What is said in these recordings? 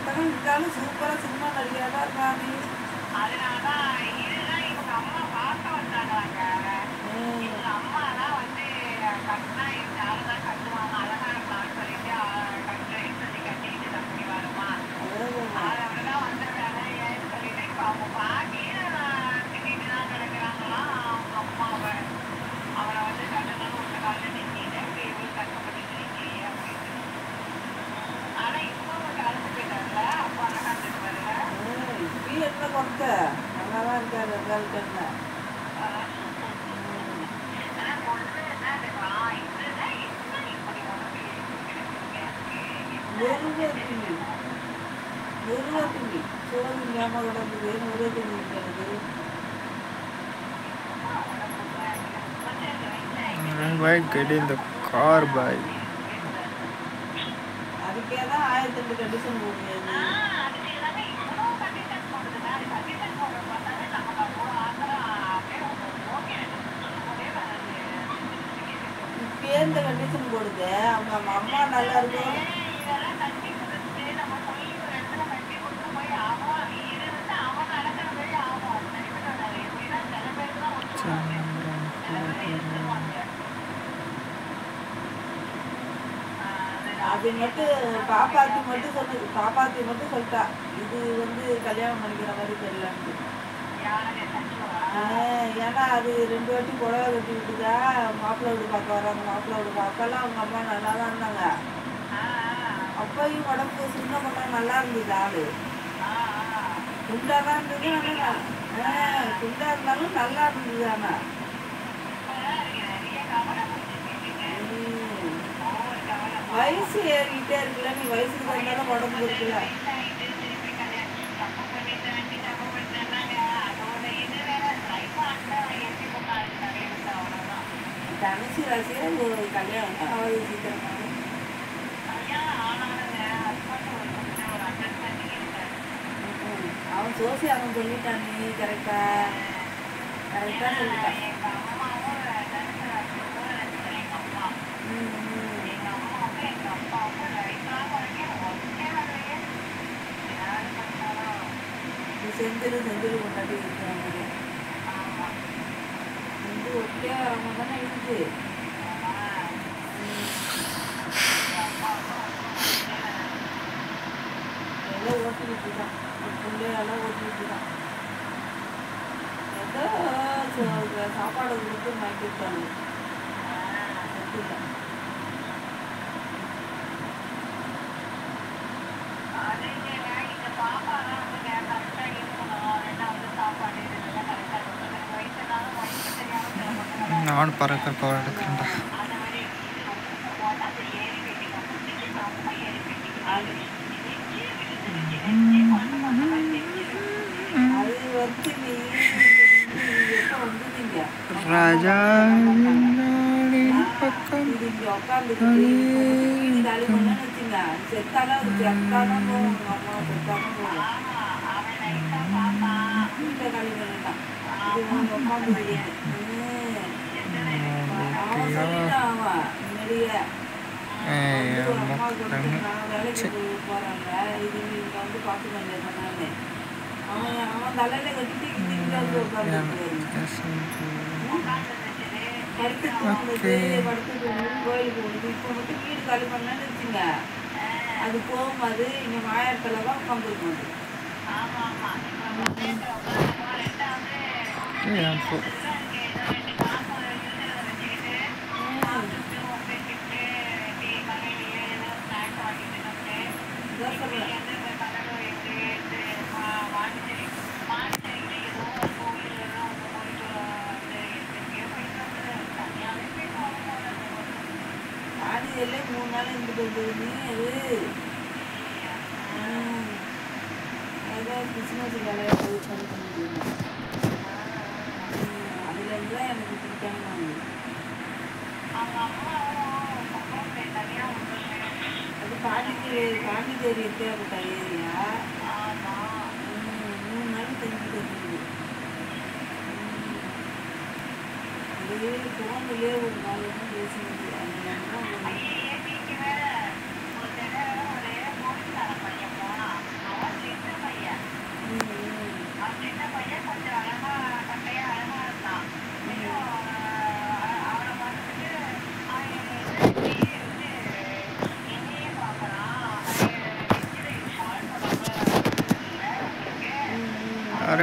ஒருத்தங்க இருந்தாலும் சூப்பராக சினிமா நடிகராக தான் இருக்கானே அதனாலதான் இதுதான் இவங்க அம்மா பார்க்க வந்தாங்களாங்க இவங்க அம்மா தான் வந்து கட்டினா இந்த ஆளு தான் கட்டுவாங்க அழகா இருக்கலாம்னு சொல்லிட்டு கட்டுறேன்னு சொல்லி கட்டிட்டு தம்பி வருமா அதாவது அவர்தான் வந்திருக்காங்க ஏன்னு சொல்லிட்டு இப்ப அவங்க பாட்டி திட்டிட்டு தான் கிடக்குறாங்களாம் அவங்க அம்மாவை அவரை வந்து கட்டணும்னு ஒரு காலில் நிற்கிட்டு இவரு கஷ்டப்பட்டு நிற்கிறீங்க அப்படின்னு ஆனா இப்போ ஒரு கலந்து போயிட்டாங்கல்ல அப்போ அழகா இருந்திருப்பாருல்ல இப்பயும் என்ன குறைச்ச நல்லா தான் இருக்காரு எங்களுக்கு என்ன ஆனா பொண்ணு என்ன தெரியுமா? இதுதான் என்ன இப்படி உனக்கு நெருங்க துணி நெருங்க துணி சோறு ஞாபகம் கிடந்தது நெருங்க துணி இருக்கிறது Why get in the car, bye? அதுக்கே தான் ஆயிரத்தி ரெண்டு கண்டிஷன் போடுறது அதுக்கு எல்லாமே இவ்வளோ condition போடுதுன்னா, அது condition போடுறது பார்த்தாலே நமக்கு அவ்வளோ ஆத்திரம் அப்படியே ஓகே போதே வராது. இப்பயே இந்த கண்டிஷன் போடுது அவங்க அம்மா அம்மா நல்லா இருக்கும் இதெல்லாம் கட்டி கொடுத்துட்டு நம்ம போய் ஒரு இடத்துல கட்டி கொடுத்து போய் ஆகும் இது வந்து அவன் நடக்கிற மாதிரி ஆகும் சரிப்பட்டு வராது எப்படின்னா சில பேருக்கு தான் ஒத்துக்குவாங்க சில பேர் எடுத்துருவாங்க அது மட்டும் பாப்பாத்தி மட்டும் சொன்னது பாப்பாத்தி மட்டும் சொல்லிட்டா இது வந்து கல்யாணம் பண்ணிக்கிற மாதிரி தெரியலன்ட்டு யாரு சச்சுவா ஆஹ் ஏன்னா அது ரெண்டு வாட்டி புடவை கட்டி விட்டுதா மாப்பிள்ளை வீடு பார்க்க வராங்க மாப்பிள்ளை வீடு பார்க்கலாம் அவங்க அம்மா நல்லா தான் இருந்தாங்க அப்பையும் உடம்பு சின்ன பொண்ணா நல்லா இருந்தது ஆளு குண்டா தான் இருந்தது ஆனால் ஆஹ் குண்டா இருந்தாலும் நல்லா இருந்தது ஆனா உம். வயசு ஏறிக்கிட்டே இருக்குல்ல நீ வயசுக்கு தந்தாலும் உடம்பு இருக்குல்ல தனுசு ரசிகர் ஒரு கல்யாணம் அவ்வளோ சீக்கிரமா ம். அவன் சோசி அவன் சொல்லிட்டானே கரெக்டா கரெக்டா சொல்லிட்டான் ம், ம். நீ செந்தில் செந்தில் கொண்டாடி இருக்கிறாங்க செந்து ஒட்டியே வரவங்க தானே இருக்கு எல்லாம் ஓட்டிக்கிட்டு இருக்கான் பிள்ளையெல்லாம் ஓட்டிக்கிட்டு இருக்கான் ஏதோ சோ- சாப்பாடு கொடுத்து மாட்டிட்டாங்க செத்துட்டான் நானும் பறக்கிற பவர் எடுக்கிறேன்டா அது வந்து நீ எப்போ வந்தீங்க ராஜா பக்கம் இது இங்க உட்காந்துக்கிட்டு வீடு காலி பண்ணேன்னு வச்சுங்க செத்தாலும் அது செத்தாலும் போகும் உங்க அம்மா செத்தாலும் போகும் வீட்டை காலி பண்ணிட்டான் இது உங்க உட்காந்துக்கிட்டு அவன் சொல்லிட்டான் அவன் முன்னாடியே ஏய், வந்து ஒரு அம்மா அம்மா கொடுத்து கண்ணு. நான் வேலைக்கு போய் போறாங்க இது நீங்க வந்து பார்த்துக்கோங்க சொன்னானே அவன் அவன் தலையில கட்டிட்டு இங்க இங்க வந்து உட்காந்துருக்காரு படுத்து தூங்குது படுத்து தூங்குது கோயிலுக்கு போகுது இப்போ மட்டும் வீடு காலி பண்ணலான்னு வச்சுங்க அது போகும்போது இங்கே மாயத்தில் தான் உட்காந்துருக்கும் அது ஏய், அப்போ இதான் சொல்றேன். ஆடியிலே மூணு நாள் இருந்துட்டு வந்தது அது ம். ஏதோ பிஸ்னஸ் வேலையை போய் பண்ணி பண்ணிட்டு அதுலேருந்து தான் எனக்கு பிடிக்காம வந்தது. அது பாண்டிச்சேரி பாண்டிச்சேரி தேவைப்பட்ட ஏரியா ம், மூணு நாள் தெரிஞ்சுட்டு வந்தது அதே ஃபோன்லேயே ஒரு நாலு மணி பேசினது அதனால தான் உங்களுக்கு-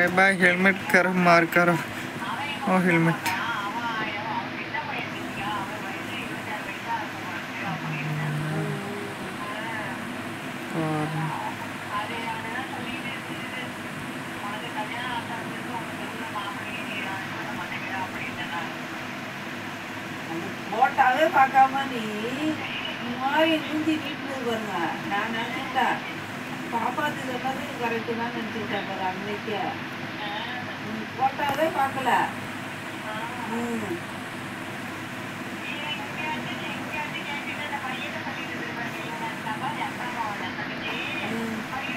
बाय बाय हेलमेट कर मार करो ओ हेलमेट और போட்டாவே பார்க்காம நீ இந்த மாதிரி மூஞ்சி நீட்டு பாருங்க நான் நினச்சிட்டேன் பாப்பாத்து சொன்னது கரெக்டு தான் நினச்சிக்கிட்டேன் பாரு அன்னைக்கே நீ போட்டாவே பார்க்கல ம் ம்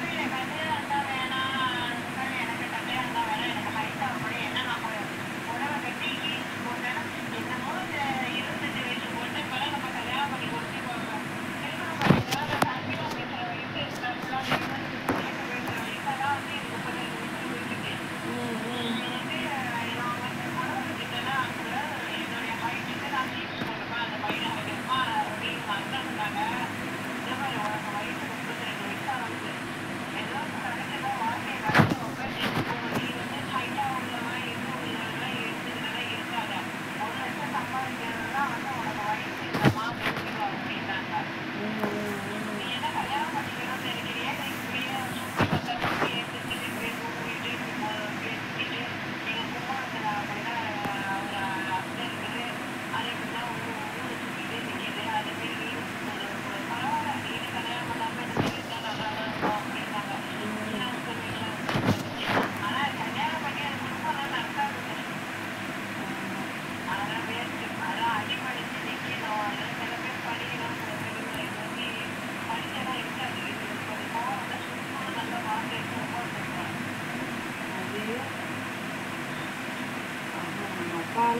ம் ம் அது அப்பால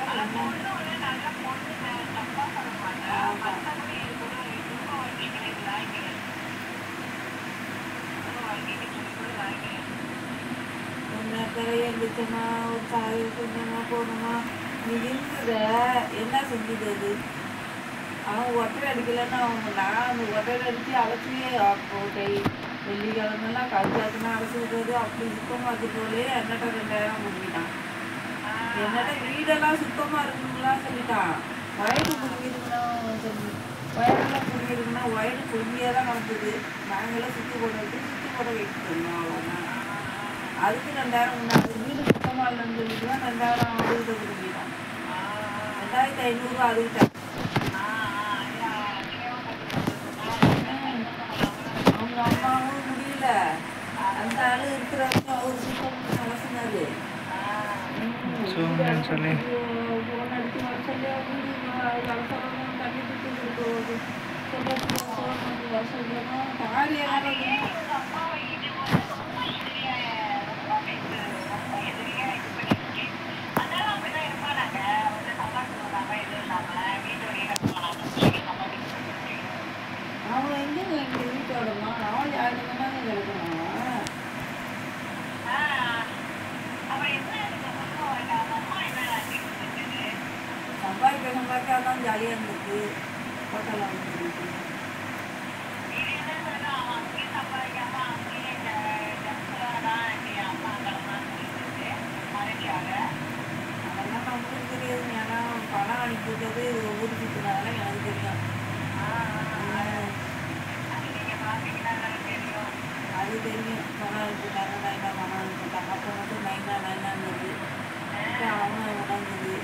கொஞ்சம் கரையை இருந்துச்சுன்னா ஒரு சாய் கொஞ்சமா போகணுமா நீ இருந்தத என்ன செஞ்சது அது அவன் ஒட்டரை அடிக்கலைன்னா அவங்க நான் அந்த ஒட்டரை அடித்து அலசியே போட்டை வெள்ளிக்கிழமெல்லாம் கருத்தாச்சுன்னா அலசி விடுறது அப்படி சுத்தமாக இருக்கிறோலே என்னட்ட ரெண்டாயிரம் முடிக்கிட்டான் என்னட்ட வீடெல்லாம் சுத்தமாக இருக்கணும்லாம் சொல்லிட்டான் வயடு குடிக்கிறதுனா சொல்லி வயடெல்லாம் குடிக்கிறதுனா வயடு குடியே தான் நடந்தது நாங்களாம் சுற்றி போட வச்சு சுற்றி போட வைக்கிட்டு இருந்தோம் அவ்வளோதான் அதுக்கு ரெண்டாயிரம் உண்டாது வீடு சுத்தமாக இல்லைன்னு சொல்லிட்டு தான் ரெண்டாயிரம் அதுக்கிட்ட கொடுக்கிட்டான் ரெண்டாயிரத்தி ஐநூறு அதுக்கிட்ட அவங்க அம்மாவும் முடியல அந்த ஆளு இருக்கிற வரைக்கும் அவர் சுத்தம் நடத்தினாரு சும்மா சொல்லி. ஃபோன் அடிச்சு வர சொல்லி வீடு அவசரம் தண்ணி தூக்கி சொல்லி ஃபோன் பண்ணி வர சொல்லணும் காரியம் அவன் எங்க எங்க வீட்டோடமா அவன் யாருக்கு தானே கிடக்கணும் சம்பாதிக்க சம்பாதிக்க தான் ஜாலியாக இருந்துச்சு ஹோட்டலில் வந்துருக்கு அதெல்லாம் நம்மளுக்கு தெரியாது ஏன்னா பணம் அனுப்பி விட்டது ஊருக்கு சுற்றுனால எனக்கு தெரியும் அது தெரியும் பணம் அனுப்பிட்டாங்க நைனா பணம் அனுப்பிட்டாங்க அப்போ மட்டும் நைனா நைனாங்கிறது இப்போ அவன் உடங்குது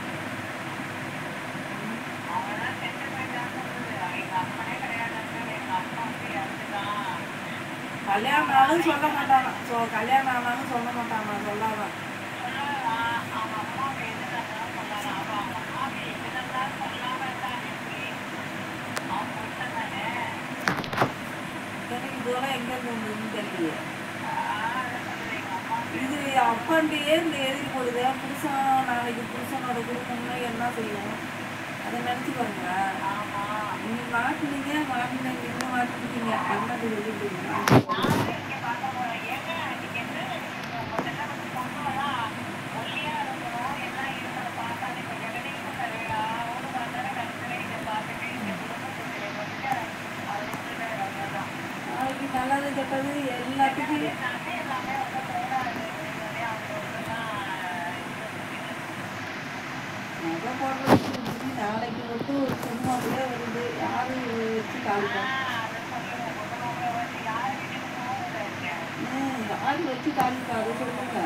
கல்யாணம் ஆனாலும் சொல்ல மாட்டானா ஸோ கல்யாணம் ஆனாலும் சொல்ல மாட்டானா சொல்லாம எனக்கு இதெல்லாம் எங்கேருந்து வந்ததுன்னு தெரியலையே இது அப்பாண்டியே இந்த எழுதி போடுது புருஷன் நாளைக்கு புருஷனோட குடும்பம்னா என்ன செய்யும் அதை நினச்சி பாருங்க நீங்க மாட்டினீங்க மாட்டினீங்க இன்னும் மாட்டிக்கிட்டீங்க என்னது எழுதிட்டீங்க நாளைக்கு நல்லது கெட்டது எல்லாத்துக்கும் எதை போடுறது நாளைக்கு வந்து ஒரு பொண்ணு வருது யாரு வச்சு காலிப்பா யாரு வச்சு காலிப்பா அதை சொல்லுங்க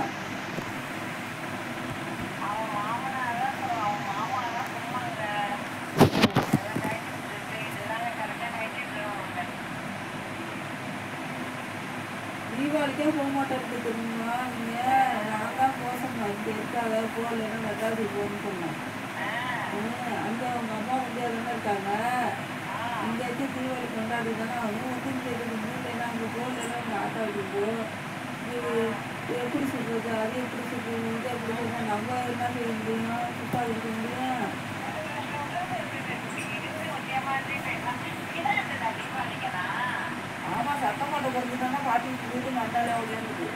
தீபாவளிக்கே போக மாட்டேன் தெரியுமா நீங்க நான் தான் போக சொன்னேன் இங்கே இருக்காத போகலன்னா மெட்ராஸுக்கு போகணும்னு சொன்னேன் அங்கே அவங்க அம்மா வந்து தானே இருக்காங்க இங்கே வச்சு தீபாவளி கொண்டாடி தானே அவங்க வந்து இங்கே இருக்குது இல்லைன்னா அங்கே போகலன்னா எங்கள் ஆட்டாவுக்கு போ இது எப்படி சொல்கிறது அது எப்படி சொல்கிறது இது எப்படி சொல்கிறது நம்ம என்ன செய்ய முடியும் சுத்தா இருக்க முடியும் ஆமாம் சத்தம் போட்ட பிறகு தானே பாட்டி வீட்டு நண்டாலே ஓடியாந்துது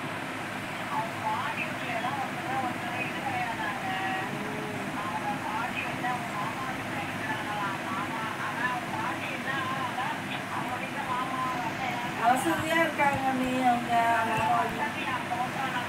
வசதியாக இருக்காங்க நீ அவங்க மாமா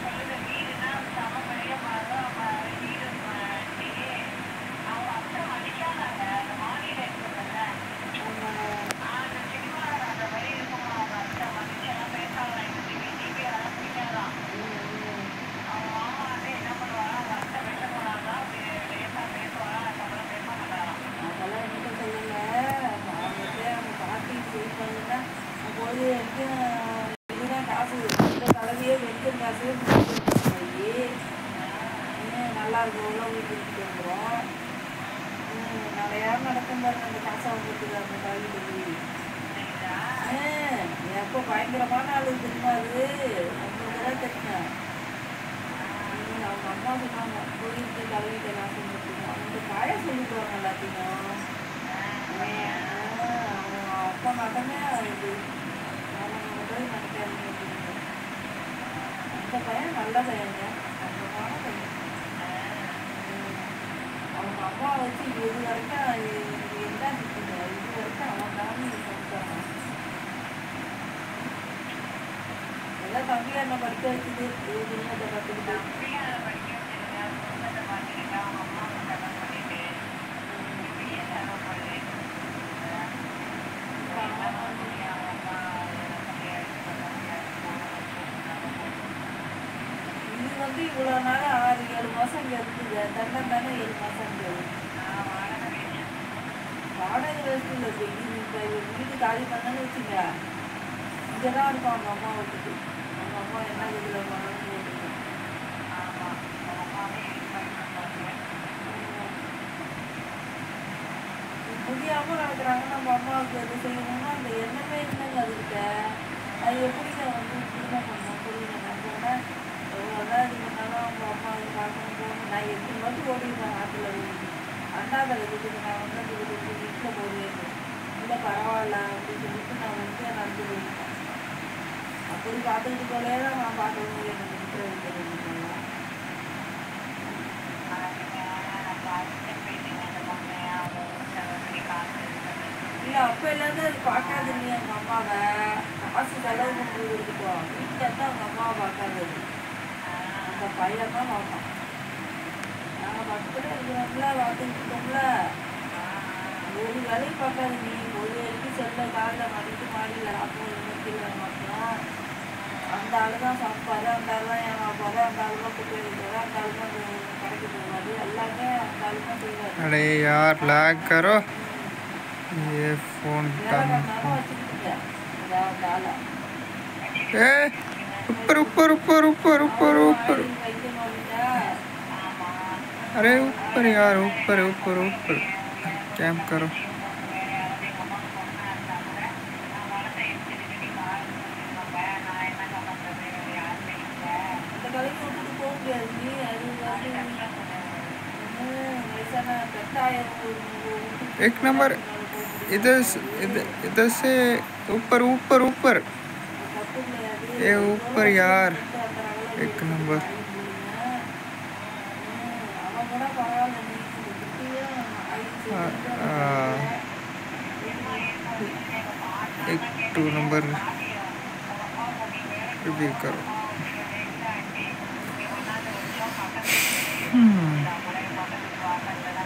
அதெல்லாம் என்கிட்ட சொல்லல அவங்ககிட்ட அவங்க பாட்டி சரி பண்ணுன்னா போய் எனக்கு இதுதான் காசு இந்த கலவையே வெடிக்கிற காசு போய் நல்லா இருக்கும் உள்ள வீட்டுக்கு வந்துடும் நிறையா நடக்கும் பாருங்க அந்த காசை வந்துட்டு அந்த கலவைக்கு போய் எப்போ பயங்கரமான ஆளு தெரியுமா அது அவங்களுக்கு தான் தெரியும் ம், அவங்க அம்மா சொன்னாங்க போயிட்டு கலவைக்கு நான் சொல்லிட்டு அவங்க காய சொல்லிடுவாங்க எல்லாத்தையும் ஆ, அவங்க அப்பா மட்டுமே இது அவங்க போய் நினைக்காதீங்க அப்படின்னு. அந்த பையன் நல்ல பையங்க அந்தமான பையன் ம். அவங்க அப்பா வச்சு இது வரைக்கும் இது என்ன இருக்குது இது வரைக்கும் அவன் தான் சொல்லிட்டாங்க எல்லாம் தம்பியா என்ன படிக்க வச்சுது இது இன்னத்தை கற்றுக்கிட்டு இது வந்து இவ்வளோ நாள் ஆறு ஏழு மாதம் இங்கே இருக்குது தண்டம் தானே ஏழு மாதம் இங்கே வாடகை வசதி இல்லை இப்போ இது இப்போ வீடு காலி பண்ணணும்னு வச்சுங்க இங்கே தான் இருக்கும் அவங்க அம்மா வீட்டுக்கு அவங்க அம்மா என்ன இதில் பண்ணணும்னு போட்டுருக்கு முடியாமல் நடக்கிறாங்க நம்ம அம்மாவுக்கு எது செய்யணும்னா அந்த எண்ணமே இல்லைங்க அதுக்கிட்ட அது எப்படிங்க வந்து இப்படிதான் பண்ணணும் புரியல நான் சொன்னேன் எவ்வளோதான் இது பண்ணாலும் அவங்க அம்மா இது பார்க்கணும் போகணும் நான் எட்டு மட்டும் ஓடிடுவேன் ஆற்றுல அண்ணாத இருக்குது நான் வந்து அந்த இதுக்கு வீட்டில் போடுவேன் இல்லை பரவாயில்ல அப்படின்னு சொல்லிட்டு நான் வந்து நடந்து போயிருக்கேன் அப்படி பார்த்துக்கிட்டு போலே தான் நான் பார்க்க முடியும் எனக்கு வீட்டில் இருக்கிறதுலாம் இல்லை அப்போ இல்லாத அது பார்க்காது இல்லையா அவங்க அம்மாவை காசு செலவு பண்ணுறது இருக்கட்டும் வீட்டில் இருந்தால் அவங்க அம்மாவை பார்க்காது அது. அந்த பையன் தான் பார்ப்பான் நாங்கள் பக்கத்தில் இருக்கிறோம்ல பார்த்துக்கிட்டு இருக்கோம்ல ஒரு வேலையும் பார்க்காது நீ ஒரு வரைக்கும் செல்ல காலில் மாட்டிட்டு மாடியில் நாற்பது நிறுத்திடுற மாட்டோம் அந்த ஆள் தான் சமைப்பாரு அந்த ஆள் தான் ஏமாப்பாரு அந்த ஆள் தான் குப்பை வைக்கிறாரு அந்த ஆள் தான் அது கடைக்கு போவாரு எல்லாமே அந்த ஆள் தான் செய்வார் अरे यार लैग करो ये फोन வேலை बंद பண்ணாலும் வச்சுக்கிட்டு அந்த ஆளை ए ऊपर ऊपर ऊपर ऊपर ऊपर ऊपर வைத்தியம் பண்ணிட்டா अरे ऊपर यार ऊपर ऊपर ऊपर कैम करो அந்த கடைக்கு விட்டுட்டு போக முடியாது நீ அது வந்து ம், வயசான கட்டாயம் ஒரு- ஒரு விட்டுட்டு एक नंबर इधर से- इधर इधर से ऊपर ऊपर ऊपर தப்பு கிடையாது ये ऊपर यार एक नंबर அவன் கூட பரவாயில்ல நீ இந்த குட்டியும் ஆயிடுச்சு आ, आ, एक टू नंबर रिव्यू करो हम्म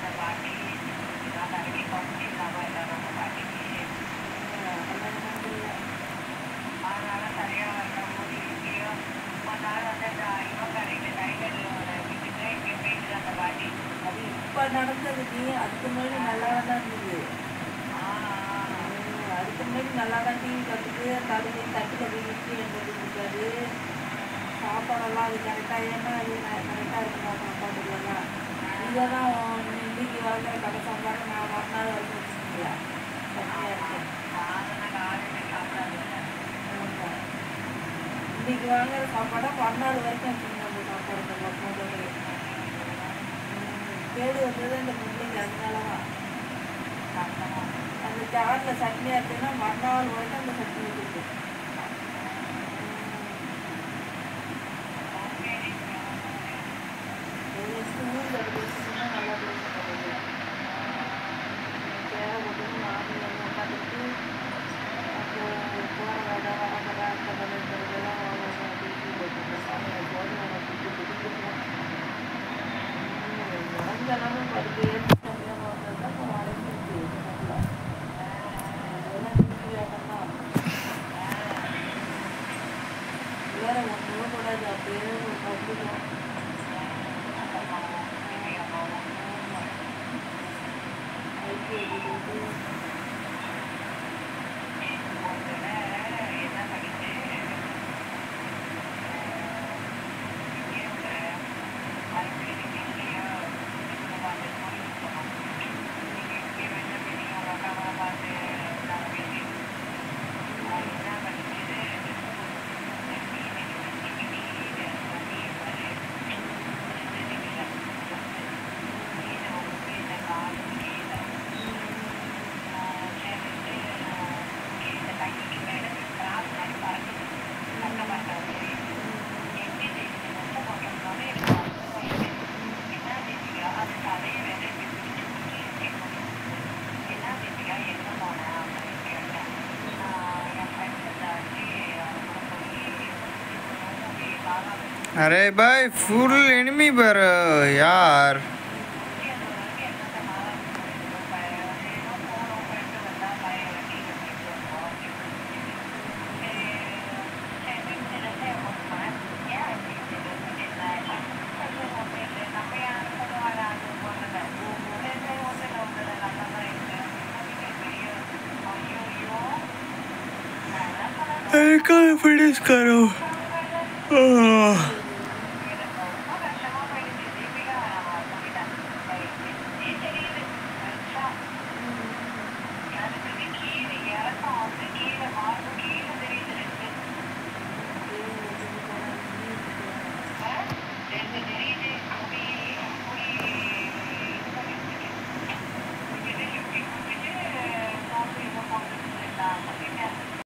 சாப்பாடு நடந்ததுக்கு அதுக்கு முன்னாடி நல்லா தான் இருந்தது உம், அதுக்கு முன்னாடி நல்லா தான் டிவி பார்த்துட்டு தலையை தட்டில் போய் இட்லி எடுத்துட்டு இருக்காரு சாப்பாடெல்லாம் அது கரெக்டாக ஏன்னா அது கரெக்டாக இருக்குமா சாப்பாடுலாம் இதை தான் இன்னைக்கு வாங்குற கடை சாப்பாடு நான் மறுநாள் வரைக்கும் வச்சுருக்கேன் சட்னியாக இருக்கேன் ஆமா. இன்னைக்கு வாங்குற சாப்பாடை மறுநாள் வரைக்கும் வச்சுருக்கேன் அந்த சாப்பாடு இந்த மொத்தத்தோடயே. கேடு வந்தது அந்த பிள்ளைங்க அதனால தான் அந்த ஜாரில் சட்னி அரைச்சுன்னா மறுநாள் வரைக்கும் அந்த சட்னி வச்சுருக்கு ஊரில் எடுத்துச்சுன்னா நல்லா பேசுகிறது தேவை போட்டு மாமி வந்து உட்காந்துட்டு அப்புறம் போகிற கடை வர கடை அந்த கடை இந்த கடையெல்லாம் வாங்குவாங்க அப்படின்னு போட்டு சாமியை கோதுமை கொடுத்து கொடுத்துருக்கோம் உடஞ்சனாலும் படுத்து ஏற்றி கம்மியாக வந்தது தான் இப்போ அடைஞ்சிருக்கு நல்லா அதெல்லாம் திருப்பி வேண்டாம் வேற ஒன்றும் கூடாது அப்படியே ஒரு கற்றுக்கணும் अरे भाई फुल एनिमी पर यार अरे कल फिनिश करो आह।